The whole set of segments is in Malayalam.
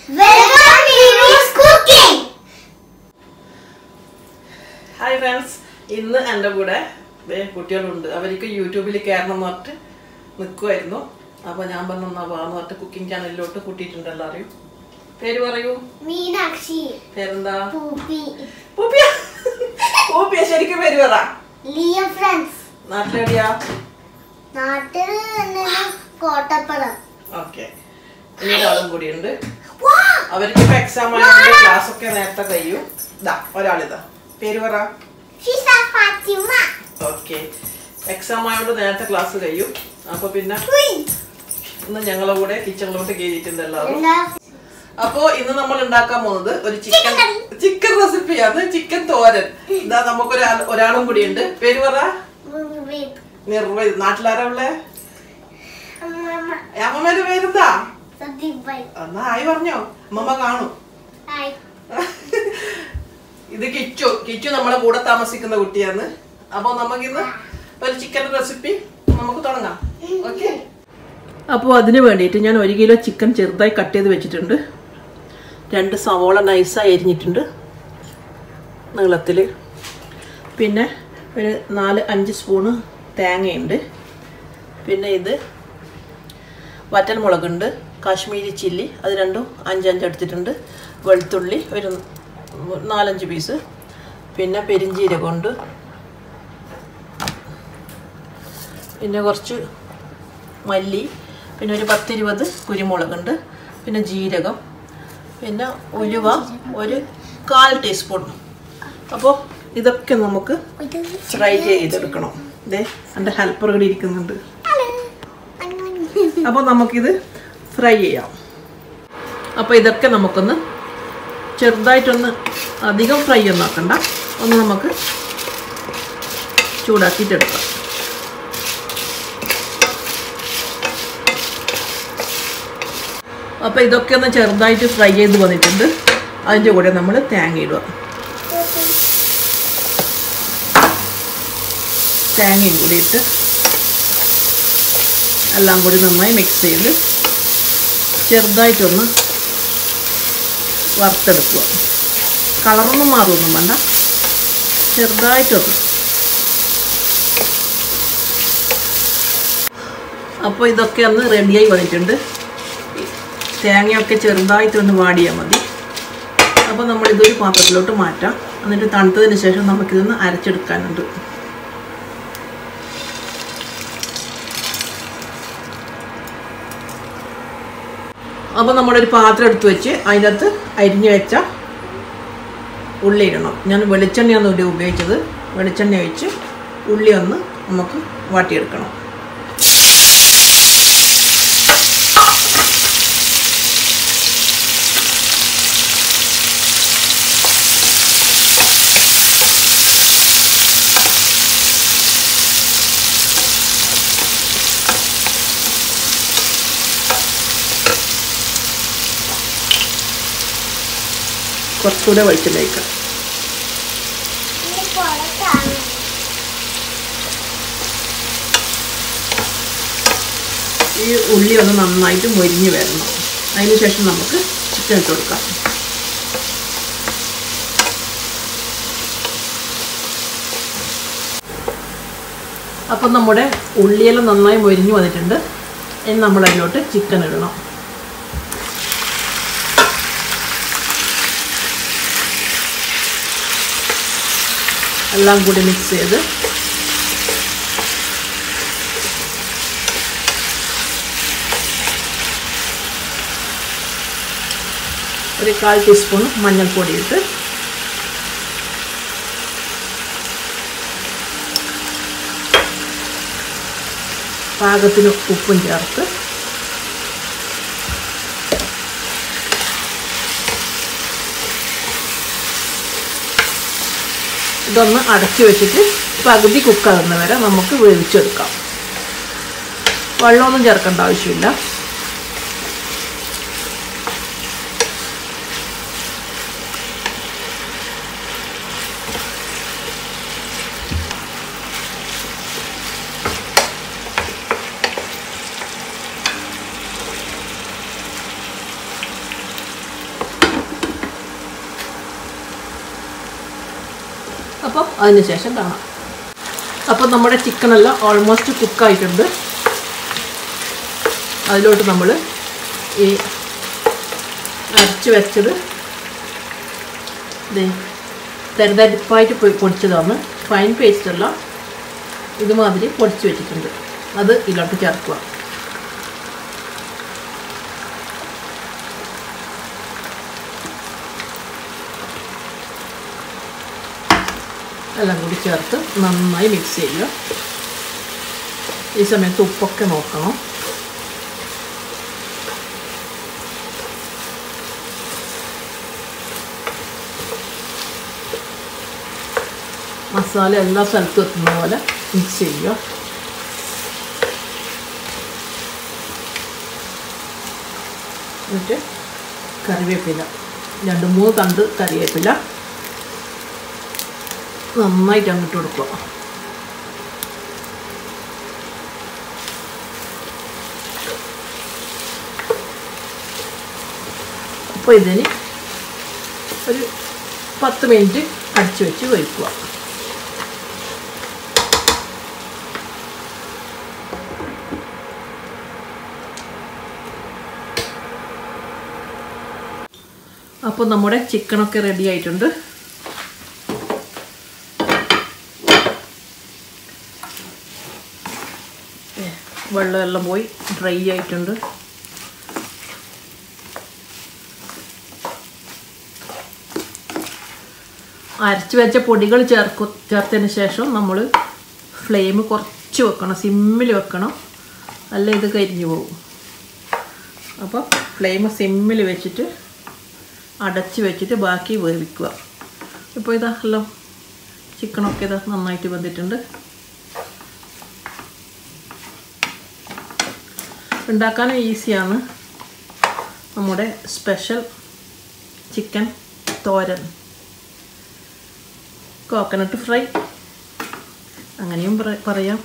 Welcome Neeru's Cooking. Hi friends ഇന്ന് എൻ്റെ കൂടെ ദേ കുട്ടികളുണ്ട് അവർക്ക് യൂട്യൂബിൽ കയറണം എന്ന് പറഞ്ഞിട്ട് നിൽക്കുമായിരുന്നു അപ്പോൾ ഞാൻ പറഞ്ഞു എന്നാ വാന്ന് പറഞ്ഞിട്ട് കുക്കിംഗ് ചാനലിലോട്ട് കൂട്ടിയിട്ടുണ്ട് എല്ലാവരെയും പേര് പറയൂ മീനാക്ഷി പേരെന്താ പൂപ്പി പൂപ്പിയ പൂപ്പിയ ശരിക്കും പേര് പറ ലിയ ഫ്രണ്ട്സ് നാട്ടിലെവിടെയാ നാട്ടിൽ തന്നെ കോട്ടപ്പുറം ഓക്കെ ഇനി ഒരാളും കൂടിയുണ്ട് അവർക്ക് ഇപ്പൊ എക്സാം ആയതുകൊണ്ട് ക്ലാസ് ഒക്കെ നേരത്തെ കഴിയും ഇതാ ഒരാളിതാ പേര് പറ ഷിസ ഫാത്തിമ ഓക്കെ എക്സാം ആയതുകൊണ്ട് നേരത്തെ ക്ലാസ് കഴിയും അപ്പൊ പിന്നെ ഇന്ന് ഞങ്ങളെ കൂടെ കിച്ചണിലോട്ട് കയറിയിട്ടുണ്ട് എല്ലാവരും എന്താ അപ്പോ ഇന്ന് നമ്മൾ ഉണ്ടാക്കാൻ പോകുന്നത് ഒരു ചിക്കൻ Chicken curry. ചിക്കൻ റെസിപ്പിയാണ് ചിക്കൻ തോരൻ ഇതാ നമുക്ക് ഒരാൾ ഒരാളും കൂടിയുണ്ട് പേര് പറ നിർവഹി നാട്ടിലാരാ ഉള്ളേ അമ്മമ്മേന്റെ പേരെന്താ സന്ദീപ് ഭായ് എന്നാ ആയി പറഞ്ഞോ അമ്മമ്മ കാണും ഹായ് ഇത് കിച്ചു കിച്ചു നമ്മളെ കൂടെ താമസിക്കുന്ന കുട്ടിയാണ് അപ്പൊ നമുക്കിന്ന് ഒരു ചിക്കൻ റെസിപ്പി നമുക്ക് തുടങ്ങാം ഓക്കെ അപ്പോൾ അതിന് വേണ്ടിയിട്ട് ഞാൻ ഒരു കിലോ ചിക്കൻ ചെറുതായി കട്ട് ചെയ്ത് വെച്ചിട്ടുണ്ട് രണ്ട് സവോള നൈസായി അരിഞ്ഞിട്ടുണ്ട് നീളത്തിൽ പിന്നെ ഒരു നാല് അഞ്ച് സ്പൂണ് തേങ്ങയുണ്ട് പിന്നെ ഇത് വറ്റൽമുളകുണ്ട് കാശ്മീരി ചില്ലി അത് രണ്ടും അഞ്ചഞ്ച് എടുത്തിട്ടുണ്ട് വെളുത്തുള്ളി ഒരു നാലഞ്ച് പീസ് പിന്നെ പെരിഞ്ചീരകമുണ്ട് പിന്നെ കുറച്ച് മല്ലി പിന്നെ ഒരു പത്തിരുപത് കുരുമുളകുണ്ട് പിന്നെ ജീരകം പിന്നെ ഉലുവ ഒരു കാൽ ടീസ്പൂൺ അപ്പോൾ ഇതൊക്കെ നമുക്ക് ഫ്രൈ ചെയ്തെടുക്കണം ഇതേ എൻ്റെ ഹെൽപ്പർ ഇവിടെ ഇരിക്കുന്നുണ്ട് അപ്പോൾ നമുക്കിത് ഫ്രൈ ചെയ്യാം അപ്പോൾ ഇതൊക്കെ നമുക്കൊന്ന് ചെറുതായിട്ടൊന്ന് അധികം ഫ്രൈ ഒന്നും ആക്കണ്ട ഒന്ന് നമുക്ക് ചൂടാക്കിയിട്ടെടുക്കാം അപ്പോൾ ഇതൊക്കെ ഒന്ന് ചെറുതായിട്ട് ഫ്രൈ ചെയ്ത് വന്നിട്ടുണ്ട് അതിൻ്റെ കൂടെ നമ്മൾ തേങ്ങ ഇടുക തേങ്ങയും കൂടി ഇട്ട് എല്ലാം കൂടി നന്നായി മിക്സ് ചെയ്ത് ചെറുതായിട്ടൊന്ന് വറുത്തെടുക്കുക കളറൊന്നും മാറുമൊന്നും വേണ്ട ചെറുതായിട്ടൊന്ന് അപ്പോൾ ഇതൊക്കെ ഒന്ന് റെഡിയായി വന്നിട്ടുണ്ട് തേങ്ങയൊക്കെ ചെറുതായിട്ടൊന്ന് വാടിയാൽ മതി അപ്പോൾ നമ്മളിതൊരു പാത്രത്തിലോട്ട് മാറ്റാം എന്നിട്ട് തണുത്തതിന് ശേഷം നമുക്കിതൊന്ന് അരച്ചെടുക്കാനുണ്ട് അപ്പോൾ നമ്മളൊരു പാത്രം എടുത്ത് വെച്ച് അതിനകത്ത് അരിഞ്ഞു വെച്ച ഉള്ളി ഇടണം ഞാൻ വെളിച്ചെണ്ണയാണ് ഇവിടെ ഉപയോഗിച്ചത് വെളിച്ചെണ്ണ ഒഴിച്ച് ഉള്ളി ഒന്ന് നമുക്ക് വാട്ടിയെടുക്കണം കുറച്ചുകൂടെ വെളിച്ചെണ്ണ ഒഴിക്കാം ഈ ഉള്ളി ഒന്ന് നന്നായിട്ട് മൊരിഞ്ഞ് വരണം അതിന് ശേഷം നമുക്ക് ചിക്കൻ ഇട്ട് കൊടുക്കാം അപ്പം നമ്മുടെ ഉള്ളിയെല്ലാം നന്നായി മൊരിഞ്ഞ് വന്നിട്ടുണ്ട് ഇനി നമ്മൾ അതിലോട്ട് ചിക്കൻ ഇടണം എല്ലാം കൂടി മിക്സ് ചെയ്ത് ഒരു കാൽ ടീസ്പൂൺ മഞ്ഞൾപ്പൊടി ഇട്ട് പാകത്തിന് ഉപ്പും ചേർത്ത് ഇതൊന്ന് അടച്ചു വെച്ചിട്ട് പകുതി കുക്കാകുന്ന വരെ നമുക്ക് വേവിച്ചെടുക്കാം വെള്ളമൊന്നും ചേർക്കേണ്ട ആവശ്യമില്ല അപ്പോൾ അതിന് ശേഷം കാണാം അപ്പോൾ നമ്മുടെ ചിക്കനെല്ലാം ഓൾമോസ്റ്റ് കുക്കായിട്ടുണ്ട് അതിലോട്ട് നമ്മൾ ഈ അരച്ച് വെച്ചത് ഇത് തരുതരിപ്പായിട്ട് പൊ- പൊടിച്ചതാണ് ഫൈൻ പേസ്റ്റ് അല്ല ഇതുമാതിരി പൊടിച്ച് വെച്ചിട്ടുണ്ട് അത് ഇതിലോട്ട് ചേർക്കുക എല്ലാം കൂടി ചേർത്ത് നന്നായി മിക്സ് ചെയ്യുക ഈ സമയത്ത് ഉപ്പൊക്കെ നോക്കണം മസാല എല്ലാ സ്ഥലത്തും എത്തുന്ന പോലെ മിക്സ് ചെയ്യുക എന്നിട്ട് കറിവേപ്പില രണ്ട് മൂന്ന് തണ്ട് കറിവേപ്പില നന്നായിട്ട് അങ്ങോട്ട് കൊടുക്കുക അപ്പോൾ ഇതിന് ഒരു പത്ത് മിനിറ്റ് അടിച്ചു വെച്ച് വയ്ക്കുക അപ്പോൾ നമ്മുടെ ചിക്കനൊക്കെ റെഡി ആയിട്ടുണ്ട് ഏ, വെള്ളമെല്ലാം പോയി ഡ്രൈ ആയിട്ടുണ്ട് അരച്ച് വെച്ച പൊടികൾ ചേർക്കു ചേർത്തതിന് ശേഷം നമ്മൾ ഫ്ലെയിം കുറച്ച് വെക്കണം സിമ്മിൽ വെക്കണം അല്ല ഇത് കരിഞ്ഞു പോകും അപ്പോൾ ഫ്ലെയിം സിമ്മിൽ വെച്ചിട്ട് അടച്ച് വെച്ചിട്ട് ബാക്കി വേവിക്കുക ഇപ്പോൾ ഇതാ എല്ലാം ചിക്കനൊക്കെ ഇതാ നന്നായിട്ട് വെന്തിട്ടുണ്ട് ഉണ്ടാക്കാനും ഈസിയാണ് നമ്മുടെ special chicken thoran coconut fry അങ്ങനെയും പറ- പറയാം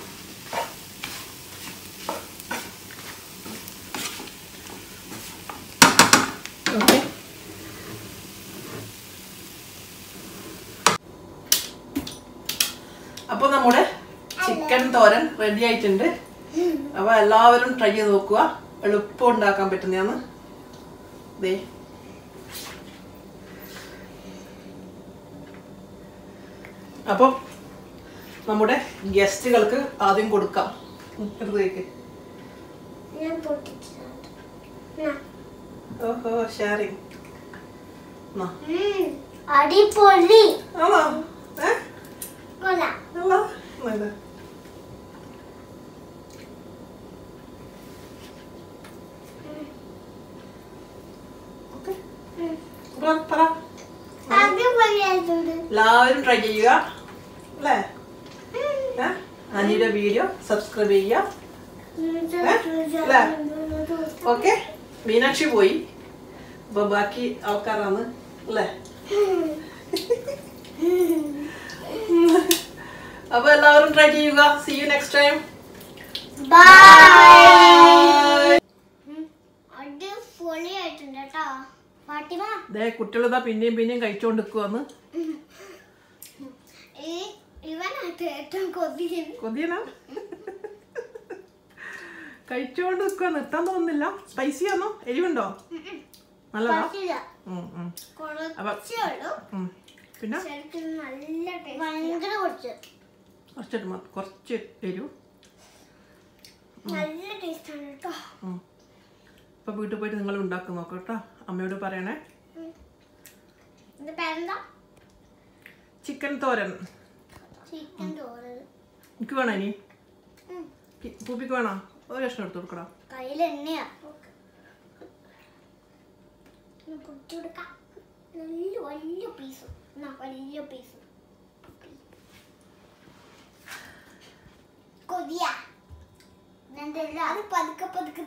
ഓക്കെ അപ്പോൾ നമ്മുടെ ചിക്കൻ തോരൻ റെഡി ആയിട്ടുണ്ട് അപ്പോൾ എല്ലാവരും ട്രൈ ചെയ്ത് നോക്കുക എളുപ്പം ഉണ്ടാക്കാൻ പറ്റുന്നതാണ് ദേ അപ്പം നമ്മുടെ ഗസ്റ്റുകൾക്ക് ആദ്യം കൊടുക്കാം എടുത്തേക്ക് ഞാൻ പൊട്ടിച്ചിട്ടുണ്ട് ഓഹോ ഷെയറിങ് അടിപൊളി ആണോ ഏ കൊള്ളാം അല്ല എന്നാ ഇത്. ഓക്കേ. പറ, പറ അടിപൊളിയായിട്ടുണ്ട് എല്ലാവരും ട്രൈ ചെയ്യുക അല്ലേ ഏ? അനിയുടെ വീഡിയോ സബ്സ്ക്രൈബ് ചെയ്യുക അല്ലേ? ഓക്കെ മീനാക്ഷി പോയി അപ്പൊ ബാക്കി ആൾക്കാരാണ് അല്ലേ അപ്പൊ എല്ലാവരും ട്രൈ ചെയ്യുക see you next time bye അടിപൊളിയായിട്ടുണ്ട് കേട്ടോ ഫാത്തിമ ദേ കുട്ടികളിതാ പിന്നെയും പിന്നെയും കഴിച്ചുകൊണ്ട് നിൽക്കുവന്ന് ഈ ഇവനായിട്ട് ഏറ്റവും കൊതിയത് കൊതിയനാ കഴിച്ചുകൊണ്ട് നിൽക്കുക നിർത്താൻ തോന്നുന്നില്ല സ്പൈസി ആണോ എരിവുണ്ടോ നല്ലതാ പറ്റില്ല ഉം, ഉം. കുറച്ചേ ഉള്ളൂ ഉം. പിന്നെ ശരിക്കും നല്ല ടേസ്റ്റ് ഭയങ്കര കുറച്ച് കുറച്ചിട്ട് മതി കുറച്ച് എരിവ് നല്ല ടേസ്റ്റ് ആണ് കേട്ടോ ഉം. ഇപ്പൊ വീട്ടിൽ പോയിട്ട് നിങ്ങൾ ഉണ്ടാക്കി നോക്കാം കേട്ടോ അമ്മയോട് പറയണേ ഇത് പേരെന്താ ചിക്കൻ തോരൻ ചിക്കൻ തോരൻ എനിക്ക് വേണോ ഇനി പി- പൂപ്പിക്ക് വേണോ ഒരു കഷ്ണം എടുത്ത് കൊടുക്കടാ കയ്യിൽ എണ്ണയാ പൊട്ടി കൊടുക്കാം നല്ല വലിയ പീസ് വലിയ പീസ് കൊതിയ അത് പതുക്കെ പതുക്കെ